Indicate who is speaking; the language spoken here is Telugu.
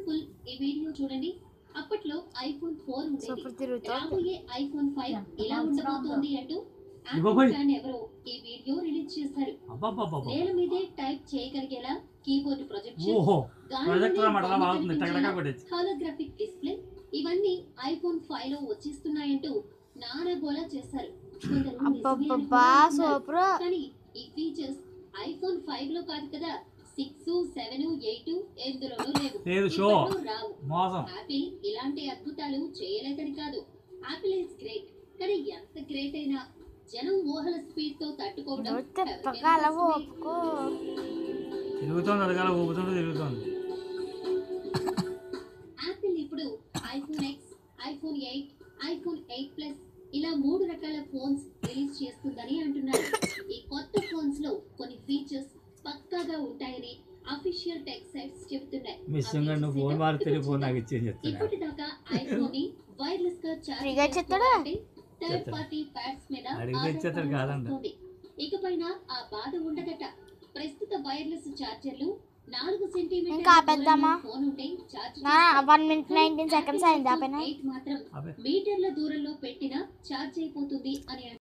Speaker 1: ఎగ్జాంపుల్ ఈ వీడియో చూడండి అప్పట్లో ఐఫోన్ ఫోర్ ఉండేది
Speaker 2: సూపర్ తిరుగుతా
Speaker 1: రాబోయే ఐఫోన్ ఫైవ్ ఇలా ఉండబోతోంది అంటూ
Speaker 3: ఇవ్వ
Speaker 1: యాపిల్
Speaker 3: పోయి.
Speaker 1: ఫ్యాన్ ఎవరో ఈ వీడియో రిలీజ్ చేశారు
Speaker 3: అబ్బబ్బబ్బబ్బ.
Speaker 1: నేల మీదే టైప్ చేయగలిగేలా కీబోర్డ్ ప్రొజెక్షన్
Speaker 3: ఓహో ప్రొజెక్టర్ అన్నమాట అలా వాడుతుంది టగటగా కొట్టేసి
Speaker 1: హాలోగ్రాఫిక్ డిస్ప్లే ఇవన్నీ ఐఫోన్ ఫైవ్ లో వచ్చేస్తున్నాయంటూ నానగోలా చేశారు కొందరు నిజమే
Speaker 2: అబ్బబ్బబ్బా
Speaker 1: అనుకున్నారు.
Speaker 2: సూపర్
Speaker 1: కానీ ఈ ఫీచర్స్ ఐఫోన్ ఫైవ్ లో కాదు కదా సిక్స్ సెవెన్ ఎయిట్ ఎందులోనూ లేవు
Speaker 3: లేదు షో
Speaker 1: ఇప్పట్లో రావు
Speaker 3: మోసం
Speaker 1: యాపిల్ ఇలాంటి అద్భుతాలు చేయలేదని కాదు యాపిల్ ఇస్ గ్రేట్ కానీ ఎంత గ్రేట్ అయినా జనం ఊహల స్పీడ్ తో తట్టుకోవడం
Speaker 2: తిప్పక అలా
Speaker 1: ఎవరికైనా కష్టమే.
Speaker 2: ఒప్పుకో
Speaker 3: తిరుగుతోంది అడగాల ఊపుతుంటే తిరుగుతోంది
Speaker 1: యాపిల్ ఇప్పుడు iPhone X iPhone eight iPhone eight plus ఇలా మూడు రకాల ఫోన్స్ రిలీజ్ చేస్తుందని అంటున్నారు ఈ కొత్త ఫోన్స్ లో కొన్ని ఫీచర్స్ పక్కాగా ఉంటాయని అఫీషియల్ టెక్ సైట్స్ చెబుతున్నాయి
Speaker 3: మిస్సింగ్ నువ్వు ఫోన్ మారి తెలియ ఫోన్ నాకు ఇచ్చేసి చెప్తున్నా
Speaker 1: ఇప్పటిదాకా ఐఫోన్ ని వైర్లెస్ గా
Speaker 2: ఫ్రీగా
Speaker 1: చార్జ్
Speaker 2: ఇచ్చేస్తాడా?
Speaker 1: థర్డ్
Speaker 3: ఇచ్చేస్తాడు.
Speaker 1: పార్టీ ప్యాడ్స్ మీద
Speaker 3: అడిగితే ఇచ్చేస్తాడు కాదంట.
Speaker 1: ఆధారపడాల్సి వస్తుంది. ఇకపైన ఆ బాధ ఉండదట ప్రస్తుత వైర్లెస్ చార్జర్లు నాలుగు సెంటీమీటర్
Speaker 2: ఇంకా ఆపేద్దామా?
Speaker 1: ఫోన్ ఉంటే చార్జ్
Speaker 2: నా వన్ మినిట్ నైన్టీన్ సెకండ్స్ అయింది ఆపేనా
Speaker 1: ఎయిట్ మాత్రం
Speaker 3: అబ్బే
Speaker 1: మీటర్ల దూరంలో పెట్టినా చార్జ్ అయిపోతుంది అని